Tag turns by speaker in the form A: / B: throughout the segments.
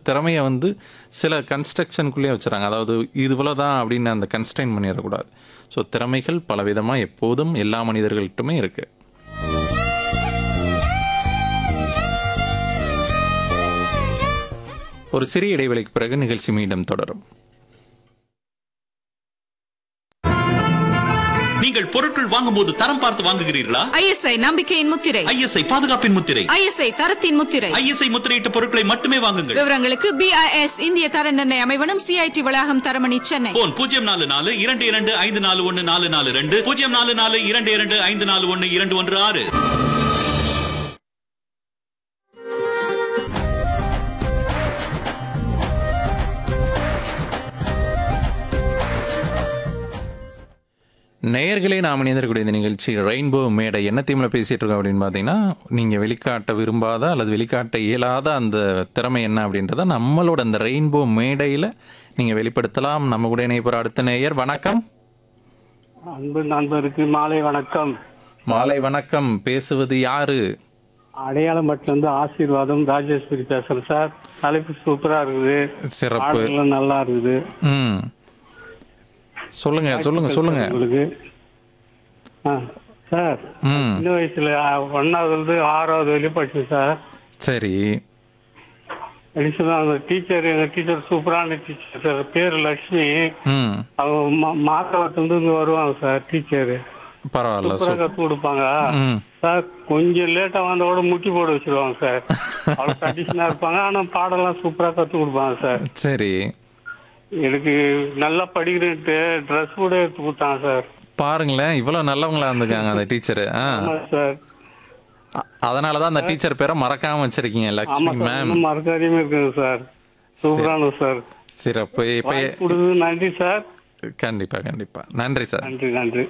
A: திறமையை வந்து சில கன்ஸ்ட்ரக்ஷனுக்குள்ளேயே வச்சுறாங்க அதாவது இதுபோல தான் அப்படின்னு அந்த கன்ஸ்டைன் பண்ணிடக்கூடாது ஸோ திறமைகள் பலவிதமாக எப்போதும் எல்லா மனிதர்கள்ட்டுமே இருக்குது ஒரு சிறிய இடைவெளிக்கு பிறகு நிகழ்ச்சி மீண்டும் தொடரும்
B: நீங்கள் பொருட்கள் வாங்கும்போது தரம் பார்த்து வாங்குகிறீர்களா
C: ஐஎஸ்ஐ நம்பிக்கையின் முத்திரை
B: ஐஎஸ்ஐ பாதுகாப்பின் முத்திரை
C: ஐஎஸ்ஐ தரத்தின் முத்திரை
B: ஐஎஸ்ஐ முத்திரையிட்ட பொருட்களை மட்டுமே வாங்குங்கள்
C: விவரங்களுக்கு பிஐஎஸ் இந்திய தர நிர்ணய அமைவனம் சிஐடி வளாகம் தரமணி சென்னை
B: போன் பூஜ்ஜியம் நாலு நாலு இரண்டு இரண்டு ஐந்து நாலு ஒன்னு நாலு நாலு ரெண்டு பூஜ்ஜியம் நாலு நாலு இரண்டு இரண்டு ஐந்து நாலு ஒன்னு இரண்டு ஒன்று ஆறு
A: நேயர்களே நாம் இணைந்திருக்கக்கூடிய இந்த நிகழ்ச்சி ரெயின்போ மேடை என்ன தீமில் பேசிகிட்டு இருக்கோம் அப்படின்னு பார்த்தீங்கன்னா நீங்கள் வெளிக்காட்ட விரும்பாத அல்லது வெளிக்காட்ட இயலாத அந்த திறமை என்ன அப்படின்றத நம்மளோட அந்த ரெயின்போ மேடையில் நீங்கள் வெளிப்படுத்தலாம் நம்ம கூட இணைப்புற அடுத்த நேயர் வணக்கம்
D: அன்பு நண்பருக்கு மாலை வணக்கம்
A: மாலை வணக்கம் பேசுவது யாரு
D: அடையாளம் மட்டும் ஆசீர்வாதம் ராஜேஸ்வரி பேசுறேன் சார் தலைப்பு சூப்பரா இருக்குது
A: சிறப்பு
D: பாடல்கள் நல்லா இருக்குது
A: ம் சொல்லுங்க சொல்லுங்க சொல்லுங்க
D: உங்களுக்கு ஆ, சார்
A: ம்
D: சின்ன வயசுல ஒன்னாவதுல இருந்து ஆறாவது வரையும் படிச்சேன் சார்
A: சரி
D: படிச்சுதான் அந்த டீச்சர் எங்க டீச்சர் சூப்பரான டீச்சர் சார் பேரு லட்சுமி
A: ம்
D: அவங்க மா- மாசவரத்துல இருந்து வருவாங்க சார் டீச்சர்
A: பரவாயில்ல
D: சூப்பரா
A: சூ
D: கத்து கொடுப்பாங்க
A: ம்
D: சார் கொஞ்சம் லேட்டா வந்த கூட முட்டி போட வச்சிருவாங்க சார் அவ்வளவு கண்டிஷனா இருப்பாங்க ஆனா பாடம்லாம் சூப்பரா கத்து கொடுப்பாங்க சார்
A: சரி
D: எனக்கு நல்லா படிக்கிறேன்ட்டு ட்ரெஸ் கூட எடுத்து கொடுத்தாங்க சார்
A: பாருங்களேன் இவ்வளோ நல்லவங்களா இருந்திருக்காங்க அந்த டீச்சரு ஆ
D: ஆமா சார்
A: அதனால தான் அந்த டீச்சர் பேரை மறக்காம வச்சிருக்கீங்க
D: ஆமா
A: லக்ஷ்மி
D: சார்
A: மேம்
D: இன்னும் மறக்காதையுமே இருக்குங்க சார் சூப்பரான சார்
A: சிறப்பு இப்போ
D: வாய்ப்பு கொடுத்தது நன்றி சார்
A: கண்டிப்பா கண்டிப்பா நன்றி சார்
D: நன்றி நன்றி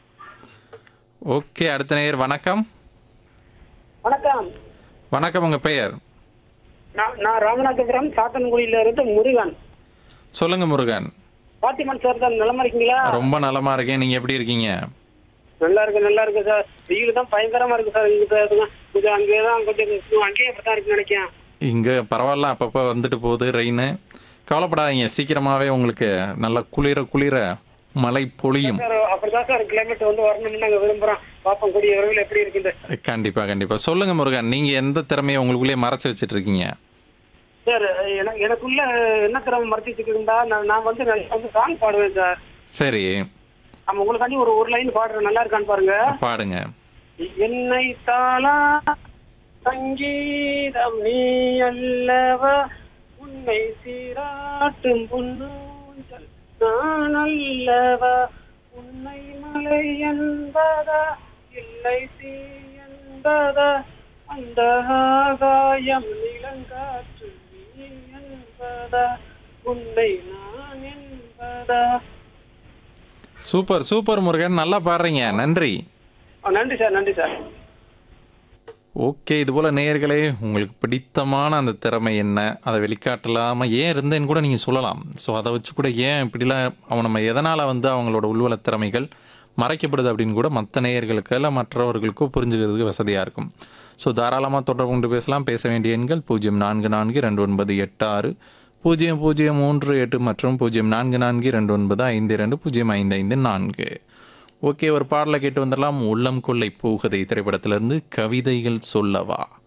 A: ஓகே அடுத்த நேயர் வணக்கம்
E: வணக்கம்
A: வணக்கம் உங்க பெயர்
E: நான் நான் ராமநாதபுரம் சாத்தன்குடியில இருந்து முருகன்
A: சொல்லுங்க முருகன்
E: பாத்திமன் சார் தான் நலமா இருக்கீங்களா
A: ரொம்ப நலமா இருக்கேன் நீங்க எப்படி இருக்கீங்க
E: நல்லா இருக்கு நல்லா இருக்கு சார் வெயில் தான் பயங்கரமா இருக்கு சார் இங்க சார் கொஞ்சம் அங்கே தான் கொஞ்சம் அங்கேயே அப்படித்தான் இருக்குன்னு நினைக்கிறேன்
A: இங்க பரவாயில்ல அப்பப்போ வந்துட்டு போகுது ரெயின் கவலைப்படாதீங்க சீக்கிரமாவே உங்களுக்கு நல்ல குளிர குளிர மழை பொழியும்
E: சார் அப்படிதான் சார் கிளைமேட் வந்து வரணும்னு நாங்க விரும்புறோம் பாப்போம் கூடிய விரைவில் எப்படி இருக்குது
A: கண்டிப்பா கண்டிப்பா சொல்லுங்க முருகன் நீங்க எந்த திறமையை உங்களுக்குள்ளேயே மறைச்சு வச்சிட்டு இருக்கீங்க
E: சார் எனக்கு எனக்குள்ள என்ன திறமை மறைச்சி வச்சுக்கிட்டா நான் நான் வந்து நான் வந்து சாங் பாடுவேன் சார்
A: சரி
E: நம்ம உங்களுக்காண்டி ஒரு ஒரு லைன் பாடுறேன் நல்லா இருக்கான்னு பாருங்க
A: பாடுங்க
E: என்னை தாளா சங்கீதம் நீ அல்லவா உன்னை சீராட்டும் புன்னூஞ்சல் நான் அல்லவா உன்னை மலை என்பதா இல்லை தீ என்பதா அந்த ஆகாயம் நிலங்காற்று நீ என்பதா உன்னை நான் என்பதா
A: சூப்பர் சூப்பர் முருகன் நல்லா பாடுறீங்க நன்றி
E: ஆ, நன்றி சார் நன்றி சார்
A: ஓகே இதுபோல் நேயர்களே உங்களுக்கு பிடித்தமான அந்த திறமை என்ன அதை வெளிக்காட்டலாமல் ஏன் இருந்தேன்னு கூட நீங்கள் சொல்லலாம் ஸோ அதை வச்சு கூட ஏன் இப்படிலாம் அவன் நம்ம எதனால் வந்து அவங்களோட உள்வல திறமைகள் மறைக்கப்படுது அப்படின்னு கூட மற்ற நேயர்களுக்கு இல்லை மற்றவர்களுக்கோ புரிஞ்சுக்கிறதுக்கு வசதியாக இருக்கும் ஸோ தாராளமாக தொடர்பு கொண்டு பேசலாம் பேச வேண்டிய எண்கள் பூஜ்ஜியம் நான்கு நான்கு ரெண்டு ஒன்பது எட்டு ஆறு பூஜ்ஜியம் பூஜ்ஜியம் மூன்று எட்டு மற்றும் பூஜ்ஜியம் நான்கு நான்கு ரெண்டு ஒன்பது ஐந்து ரெண்டு பூஜ்ஜியம் ஐந்து ஐந்து நான்கு ஓகே ஒரு பாடலை கேட்டு வந்துடலாம் உள்ளம் கொள்ளை போகதை திரைப்படத்திலிருந்து கவிதைகள் சொல்லவா